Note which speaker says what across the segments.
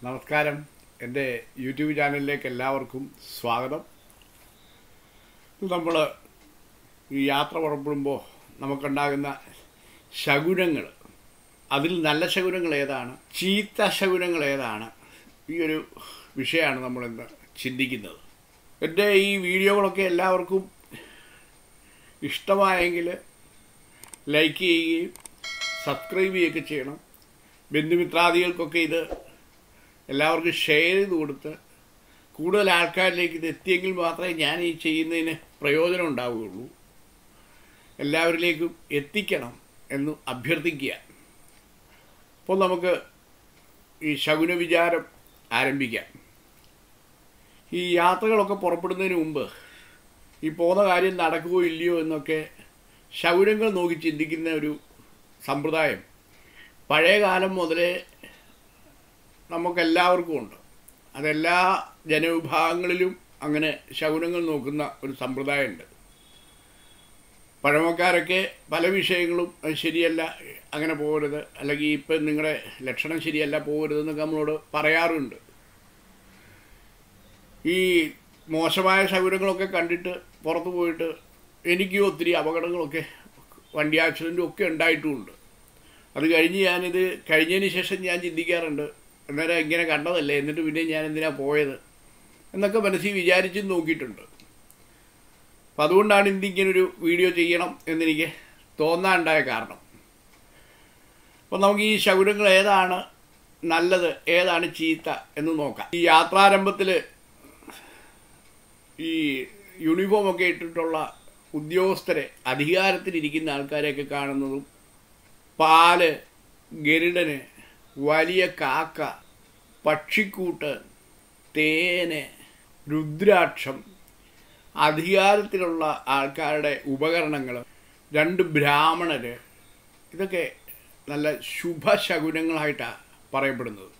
Speaker 1: നമസ്കാരം എൻ്റെ യൂട്യൂബ് ചാനലിലേക്ക് എല്ലാവർക്കും സ്വാഗതം നമ്മൾ ഈ യാത്ര പുറപ്പെടുമ്പോൾ നമുക്കുണ്ടാകുന്ന ശകുനങ്ങൾ അതിൽ നല്ല ശകുനങ്ങൾ ഏതാണ് ചീത്ത ശകുനങ്ങൾ ഏതാണ് ഈ ഒരു വിഷയമാണ് നമ്മളിന്ന് ചിന്തിക്കുന്നത് എൻ്റെ ഈ വീഡിയോകളൊക്കെ എല്ലാവർക്കും ഇഷ്ടമായെങ്കിൽ ലൈക്ക് ചെയ്യുകയും സബ്സ്ക്രൈബ് ചെയ്യുകയൊക്കെ ചെയ്യണം ബന്ധുമിത്രാദികൾക്കൊക്കെ ഇത് എല്ലാവർക്കും ഷെയർ ചെയ്ത് കൊടുത്ത് കൂടുതൽ ആൾക്കാരിലേക്ക് ഇത് എത്തിയെങ്കിൽ മാത്രമേ ഞാൻ ഈ ചെയ്യുന്നതിന് പ്രയോജനം ഉണ്ടാവുകയുള്ളൂ എല്ലാവരിലേക്കും എത്തിക്കണം എന്ന് അഭ്യർത്ഥിക്കുക അപ്പോൾ നമുക്ക് ഈ ശകുന വിചാരം ആരംഭിക്കാം ഈ യാത്രകളൊക്കെ പുറപ്പെടുന്നതിന് മുമ്പ് ഈ പോകുന്ന കാര്യം നടക്കുമോ ഇല്ലയോ എന്നൊക്കെ ശകുനങ്ങൾ നോക്കി ചിന്തിക്കുന്ന ഒരു സമ്പ്രദായം പഴയ കാലം മുതലേ നമുക്കെല്ലാവർക്കും ഉണ്ട് അതെല്ലാ ജനവിഭാഗങ്ങളിലും അങ്ങനെ ശകുനങ്ങൾ നോക്കുന്ന ഒരു സമ്പ്രദായമുണ്ട് പഴമക്കാരൊക്കെ പല വിഷയങ്ങളും അത് ശരിയല്ല അങ്ങനെ പോകരുത് അല്ലെങ്കിൽ ഇപ്പം നിങ്ങളുടെ ലക്ഷണം ശരിയല്ല പോകരുതെന്നൊക്കെ നമ്മളോട് പറയാറുണ്ട് ഈ മോശമായ ശകുനങ്ങളൊക്കെ കണ്ടിട്ട് പുറത്തു പോയിട്ട് എനിക്കും ഒത്തിരി അപകടങ്ങളൊക്കെ വണ്ടി ആക്സിഡൻറ്റും ഒക്കെ ഉണ്ടായിട്ടുമുണ്ട് അത് കഴിഞ്ഞ് ഞാനിത് കഴിഞ്ഞതിന് ശേഷം ഞാൻ ചിന്തിക്കാറുണ്ട് അന്നേരം ഇങ്ങനെ കണ്ടതല്ലേ എന്നിട്ട് പിന്നെ ഞാൻ എന്തിനാ പോയത് എന്നൊക്കെ മനസ്സിൽ വിചാരിച്ചും നോക്കിയിട്ടുണ്ട് അപ്പം അതുകൊണ്ടാണ് ഇന്നിങ്ങനൊരു വീഡിയോ ചെയ്യണം എന്നെനിക്ക് തോന്നാനുണ്ടായ കാരണം അപ്പം നമുക്ക് ഈ ശകുനങ്ങൾ ഏതാണ് നല്ലത് ഏതാണ് ചീത്ത എന്ന് നോക്കാം ഈ യാത്രാരംഭത്തിൽ ഈ യൂണിഫോമൊക്കെ ഇട്ടിട്ടുള്ള ഉദ്യോഗസ്ഥരെ അധികാരത്തിലിരിക്കുന്ന ആൾക്കാരെയൊക്കെ കാണുന്നതും പാല് ഗരുഡന് വലിയ കാക്ക പക്ഷിക്കൂട്ട് തേന് രുദ്രാക്ഷം അധികാരത്തിലുള്ള ആൾക്കാരുടെ ഉപകരണങ്ങൾ രണ്ട് ബ്രാഹ്മണര് ഇതൊക്കെ നല്ല ശുഭശകുനങ്ങളായിട്ടാണ് പറയപ്പെടുന്നത്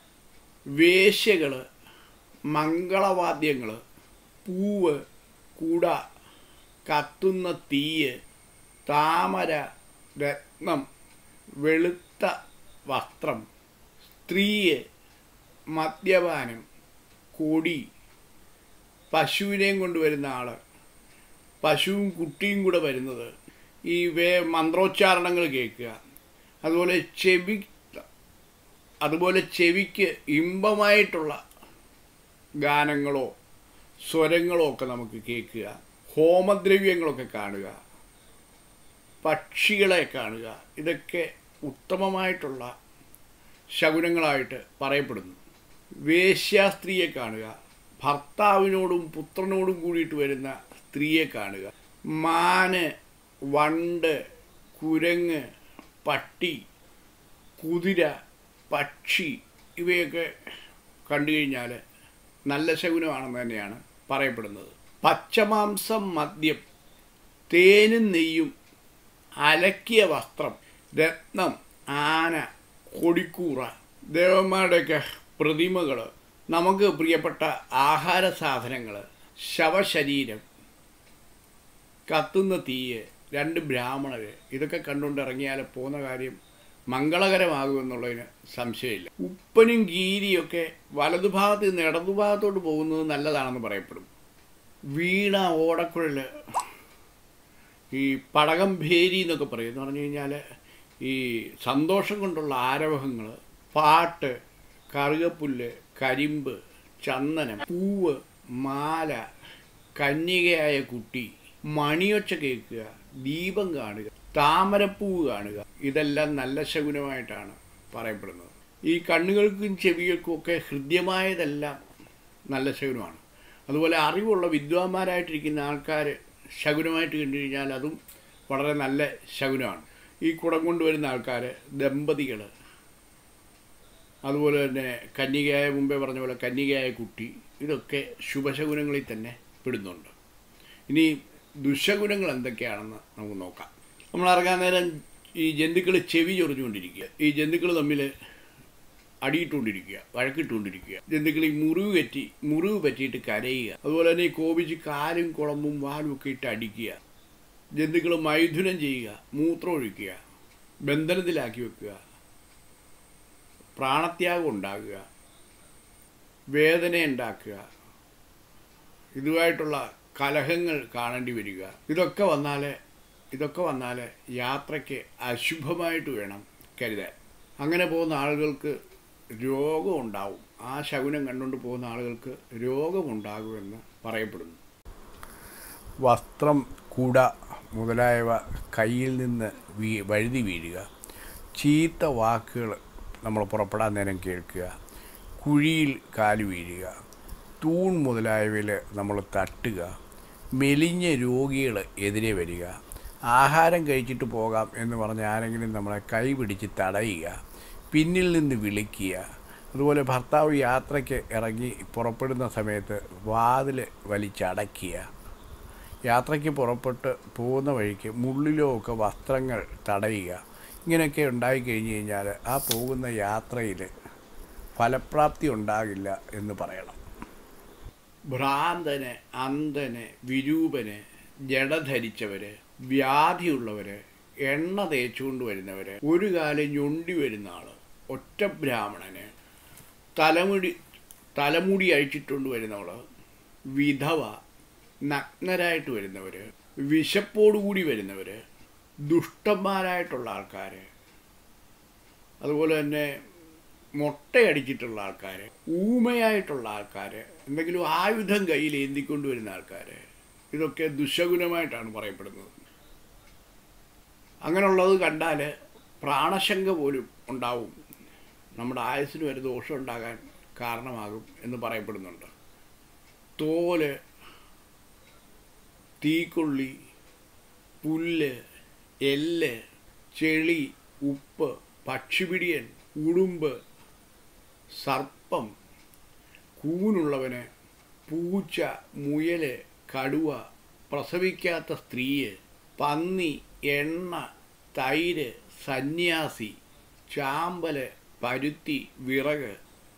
Speaker 1: വേശ്യകൾ മംഗളവാദ്യങ്ങൾ പൂവ് കുട കത്തുന്ന തീയ് താമര രത്നം വെളുത്ത വസ്ത്രം സ്ത്രീയെ മദ്യപാനം കൊടി പശുവിനെയും കൊണ്ടുവരുന്ന ആൾ പശുവും കുട്ടിയും കൂടെ വരുന്നത് ഈ വേ മന്ത്രോച്ചാരണങ്ങൾ കേൾക്കുക അതുപോലെ ചെവി അതുപോലെ ചെവിക്ക് ഇമ്പമായിട്ടുള്ള ഗാനങ്ങളോ സ്വരങ്ങളോ ഒക്കെ നമുക്ക് കേൾക്കുക ഹോമദ്രവ്യങ്ങളൊക്കെ കാണുക പക്ഷികളെ കാണുക ഇതൊക്കെ ഉത്തമമായിട്ടുള്ള ശകുനങ്ങളായിട്ട് പറയപ്പെടുന്നു വേശ്യാസ്ത്രീയെ കാണുക ഭർത്താവിനോടും പുത്രനോടും കൂടിയിട്ട് വരുന്ന സ്ത്രീയെ കാണുക മാന് വണ്ട് കുരങ്ങ് പട്ടി കുതിര പക്ഷി ഇവയൊക്കെ കണ്ടു കഴിഞ്ഞാൽ നല്ല ശകുനമാണെന്ന് തന്നെയാണ് പറയപ്പെടുന്നത് പച്ചമാംസം മദ്യം തേനും നെയ്യും അലക്കിയ വസ്ത്രം രത്നം ആന കൊടിക്കൂറ ദേവന്മാരുടെയൊക്കെ പ്രതിമകൾ നമുക്ക് പ്രിയപ്പെട്ട ആഹാര സാധനങ്ങൾ ശവശരീരം കത്തുന്ന തീയ് രണ്ട് ബ്രാഹ്മണർ ഇതൊക്കെ കണ്ടുകൊണ്ട് ഇറങ്ങിയാൽ പോകുന്ന കാര്യം മംഗളകരമാകുമെന്നുള്ളതിന് സംശയമില്ല ഉപ്പനും ഗീരിയൊക്കെ വലതുഭാഗത്ത് നിന്ന് ഇടതുഭാഗത്തോട്ട് പോകുന്നത് നല്ലതാണെന്ന് പറയപ്പെടും വീണ ഓടക്കുഴൽ ഈ പടകം ഭേരി എന്നൊക്കെ പറയും എന്ന് പറഞ്ഞു കഴിഞ്ഞാൽ ഈ സന്തോഷം കൊണ്ടുള്ള ആരവഹങ്ങൾ പാട്ട് കറുകപ്പുല്ല് കരിമ്പ് ചന്ദനം പൂവ് മാല കന്യകയായ കുട്ടി മണിയൊച്ച കേൾക്കുക ദീപം കാണുക താമരപ്പൂവ് കാണുക ഇതെല്ലാം നല്ല ശകുനമായിട്ടാണ് പറയപ്പെടുന്നത് ഈ കണ്ണുകൾക്കും ചെവികൾക്കും ഒക്കെ ഹൃദ്യമായതെല്ലാം നല്ല ശകുനമാണ് അതുപോലെ അറിവുള്ള വിദ്വാന്മാരായിട്ടിരിക്കുന്ന ആൾക്കാർ ശകുനമായിട്ട് കണ്ടു കഴിഞ്ഞാൽ അതും വളരെ നല്ല ശകുനമാണ് ഈ കുടം കൊണ്ടുവരുന്ന ആൾക്കാർ ദമ്പതികൾ അതുപോലെ തന്നെ കന്യകയായ മുമ്പേ പറഞ്ഞ പോലെ കന്യകയായ കുട്ടി ഇതൊക്കെ ശുഭശകുനങ്ങളിൽ തന്നെ പെടുന്നുണ്ട് ഇനി ദുശകുനങ്ങൾ എന്തൊക്കെയാണെന്ന് നമുക്ക് നോക്കാം നമ്മൾ ഇറങ്ങാൻ നേരം ഈ ജന്തുക്കൾ ചെവി ചൊറിഞ്ഞുകൊണ്ടിരിക്കുക ഈ ജന്തുക്കൾ തമ്മിൽ അടിയിട്ടുകൊണ്ടിരിക്കുക വഴക്കിട്ടുകൊണ്ടിരിക്കുക ജന്തുക്കൾ ഈ മുറിവ് പറ്റി മുറിവ് പറ്റിയിട്ട് കരയുക അതുപോലെ തന്നെ ഈ കോപിച്ച് കാലും കുളമ്പും വാലും ഒക്കെ ഇട്ട് അടിക്കുക ജന്തുക്കൾ മൈഥുനം ചെയ്യുക മൂത്രമൊഴിക്കുക ബന്ധനത്തിലാക്കി വെക്കുക പ്രാണത്യാഗം ഉണ്ടാകുക വേദന ഉണ്ടാക്കുക ഇതുമായിട്ടുള്ള കലഹങ്ങൾ കാണേണ്ടി വരിക ഇതൊക്കെ വന്നാൽ ഇതൊക്കെ വന്നാൽ യാത്രയ്ക്ക് അശുഭമായിട്ട് വേണം കരുതാൻ അങ്ങനെ പോകുന്ന ആളുകൾക്ക് രോഗമുണ്ടാവും ആ ശകുനം കണ്ടുകൊണ്ട് പോകുന്ന ആളുകൾക്ക് രോഗമുണ്ടാകുമെന്ന് പറയപ്പെടുന്നു വസ്ത്രം കുട മുതലായവ കയ്യിൽ നിന്ന് വീ വഴുതി വീഴുക ചീത്ത വാക്കുകൾ നമ്മൾ പുറപ്പെടാൻ നേരം കേൾക്കുക കുഴിയിൽ കാല് വീഴുക തൂൺ മുതലായവയിൽ നമ്മൾ തട്ടുക മെലിഞ്ഞ രോഗികൾ എതിരെ വരിക ആഹാരം കഴിച്ചിട്ട് പോകാം എന്ന് പറഞ്ഞ് ആരെങ്കിലും നമ്മളെ കൈ പിടിച്ച് തടയുക പിന്നിൽ നിന്ന് വിളിക്കുക അതുപോലെ ഭർത്താവ് യാത്രയ്ക്ക് ഇറങ്ങി പുറപ്പെടുന്ന സമയത്ത് വാതിൽ വലിച്ചടയ്ക്കുക യാത്രയ്ക്ക് പുറപ്പെട്ട് പോകുന്ന വഴിക്ക് മുള്ളിലോ ഒക്കെ വസ്ത്രങ്ങൾ തടയുക ഇങ്ങനെയൊക്കെ ഉണ്ടായി കഴിഞ്ഞ് കഴിഞ്ഞാൽ ആ പോകുന്ന യാത്രയിൽ ഫലപ്രാപ്തി ഉണ്ടാകില്ല എന്ന് പറയണം ഭ്രാന്തന് അന്ധന് വിരൂപന് ജഡധരിച്ചവര് വ്യാധിയുള്ളവര് എണ്ണ തേച്ചുകൊണ്ട് വരുന്നവര് ഒരു കാലം ഞൊണ്ടി വരുന്ന ആള് ഒറ്റ ബ്രാഹ്മണന് തലമുടി തലമുടി അഴിച്ചിട്ടുണ്ട് വരുന്നവള് വിധവ നഗ്നരായിട്ട് വരുന്നവര് വിശപ്പോടുകൂടി വരുന്നവര് ദുഷ്ടന്മാരായിട്ടുള്ള ആൾക്കാർ അതുപോലെ തന്നെ മുട്ടയടിച്ചിട്ടുള്ള ആൾക്കാർ ഊമയായിട്ടുള്ള ആൾക്കാർ എന്തെങ്കിലും ആയുധം കയ്യിൽ ഏന്തിക്കൊണ്ട് വരുന്ന ആൾക്കാർ ഇതൊക്കെ ദുശകുലമായിട്ടാണ് പറയപ്പെടുന്നത് അങ്ങനെയുള്ളത് കണ്ടാൽ പ്രാണശങ്ക പോലും ഉണ്ടാവും നമ്മുടെ ആയുസ്സിന് ഒരു ദോഷം ഉണ്ടാകാൻ കാരണമാകും എന്ന് പറയപ്പെടുന്നുണ്ട് തോല് തീക്കൊള്ളി പുല്ല് എല്ല് ചെളി ഉപ്പ് പക്ഷിപിടിയൻ ഉടുമ്പ് സർപ്പം കൂനുള്ളവന് പൂച്ച മുയല് കടുവ പ്രസവിക്കാത്ത സ്ത്രീയെ പന്നി എണ്ണ തൈര് സന്യാസി ചാമ്പല് പരുത്തി വിറക്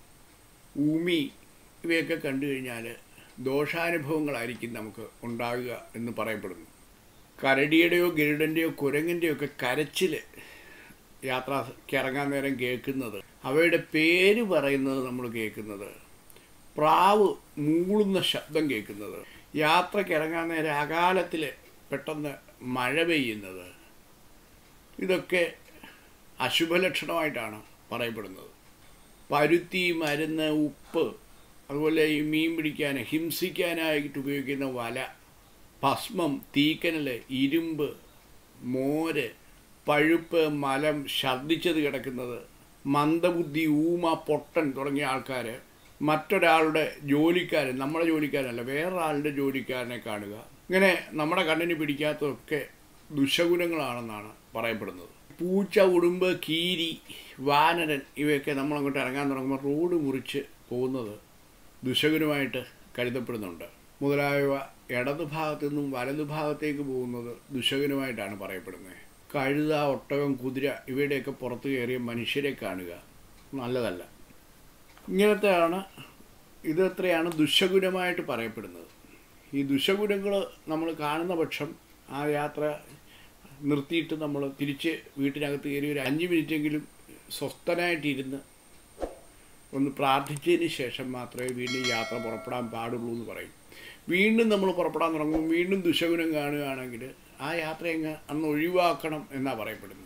Speaker 1: ഉമി ഇവയൊക്കെ കണ്ടു കഴിഞ്ഞാൽ ദോഷാനുഭവങ്ങളായിരിക്കും നമുക്ക് ഉണ്ടാകുക എന്ന് പറയപ്പെടുന്നു കരടിയുടെയോ ഗരുഡൻ്റെയോ കുരങ്ങിൻ്റെയോ ഒക്കെ കരച്ചിൽ യാത്രയ്ക്ക് ഇറങ്ങാൻ നേരം കേൾക്കുന്നത് അവയുടെ പേര് പറയുന്നത് നമ്മൾ കേൾക്കുന്നത് പ്രാവ് മൂളുന്ന ശബ്ദം കേൾക്കുന്നത് യാത്രയ്ക്ക് ഇറങ്ങാൻ നേരം അകാലത്തിൽ പെട്ടെന്ന് മഴ പെയ്യുന്നത് ഇതൊക്കെ അശുഭലക്ഷണമായിട്ടാണ് പറയപ്പെടുന്നത് പരുത്തി മരുന്ന് ഉപ്പ് അതുപോലെ ഈ മീൻ പിടിക്കാൻ ഹിംസിക്കാനായിട്ട് ഉപയോഗിക്കുന്ന വല ഭസ്മം തീക്കനൽ ഇരുമ്പ് മോര് പഴുപ്പ് മലം ഛർദ്ദിച്ചത് കിടക്കുന്നത് മന്ദബുദ്ധി ഊമ പൊട്ടൻ തുടങ്ങിയ ആൾക്കാർ മറ്റൊരാളുടെ ജോലിക്കാരൻ നമ്മുടെ ജോലിക്കാരനല്ല വേറൊരാളുടെ ജോലിക്കാരനെ കാണുക ഇങ്ങനെ നമ്മുടെ കണ്ണിന് പിടിക്കാത്തതൊക്കെ ദുശഗുണങ്ങളാണെന്നാണ് പറയപ്പെടുന്നത് പൂച്ച ഉടുമ്പ് കീരി വാനരൻ ഇവയൊക്കെ നമ്മൾ അങ്ങോട്ട് ഇറങ്ങാൻ തുടങ്ങുമ്പോൾ റോഡ് മുറിച്ച് പോകുന്നത് ദുശഗുണമായിട്ട് കരുതപ്പെടുന്നുണ്ട് മുതലായവ ഇടതു ഭാഗത്തു നിന്നും വലതു ഭാഗത്തേക്ക് പോകുന്നത് ദുശകനുമായിട്ടാണ് പറയപ്പെടുന്നത് കഴുത ഒട്ടകം കുതിര ഇവയുടെയൊക്കെ പുറത്ത് കയറിയ മനുഷ്യരെ കാണുക നല്ലതല്ല ഇങ്ങനത്തെയാണ് ഇത് എത്രയാണ് ദുശഗുണമായിട്ട് പറയപ്പെടുന്നത് ഈ ദുശഗുണങ്ങൾ നമ്മൾ കാണുന്ന പക്ഷം ആ യാത്ര നിർത്തിയിട്ട് നമ്മൾ തിരിച്ച് വീട്ടിനകത്ത് കയറി ഒരു അഞ്ച് മിനിറ്റെങ്കിലും സ്വസ്ഥനായിട്ടിരുന്ന് ഒന്ന് പ്രാർത്ഥിച്ചതിന് ശേഷം മാത്രമേ വീണ്ടും യാത്ര പുറപ്പെടാൻ പാടുള്ളൂ എന്ന് പറയും വീണ്ടും നമ്മൾ പുറപ്പെടാൻ തുടങ്ങും വീണ്ടും ദുശകുനം കാണുകയാണെങ്കിൽ ആ യാത്ര അങ്ങ് അന്ന് ഒഴിവാക്കണം എന്നാണ് പറയപ്പെടുന്നത്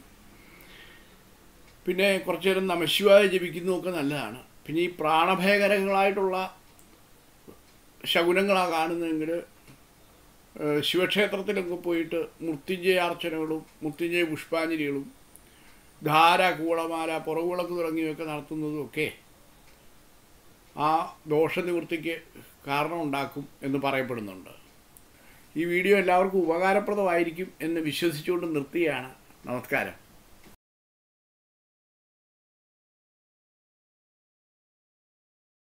Speaker 1: പിന്നെ കുറച്ചു നേരം നമശിവായ ജപിക്കുന്നതൊക്കെ നല്ലതാണ് പിന്നെ ഈ പ്രാണഭയകരങ്ങളായിട്ടുള്ള ശകുനങ്ങളാണ് കാണുന്നതെങ്കിൽ ഏഹ്, ശിവക്ഷേത്രത്തിലൊക്കെ പോയിട്ട് മൃത്യുഞ്ജയാർച്ചനകളും മൃത്യുഞ്ജയ പുഷ്പാഞ്ജലികളും ധാര കൂളമാല പുറകുളക്ക് തുടങ്ങിയവയൊക്കെ നടത്തുന്നതുമൊക്കെ ആ ദോഷനിവൃത്തിക്ക് കാരണമുണ്ടാക്കും എന്ന് പറയപ്പെടുന്നുണ്ട് ഈ വീഡിയോ എല്ലാവർക്കും ഉപകാരപ്രദമായിരിക്കും എന്ന് വിശ്വസിച്ചുകൊണ്ട് നിർത്തുകയാണ് നമസ്കാരം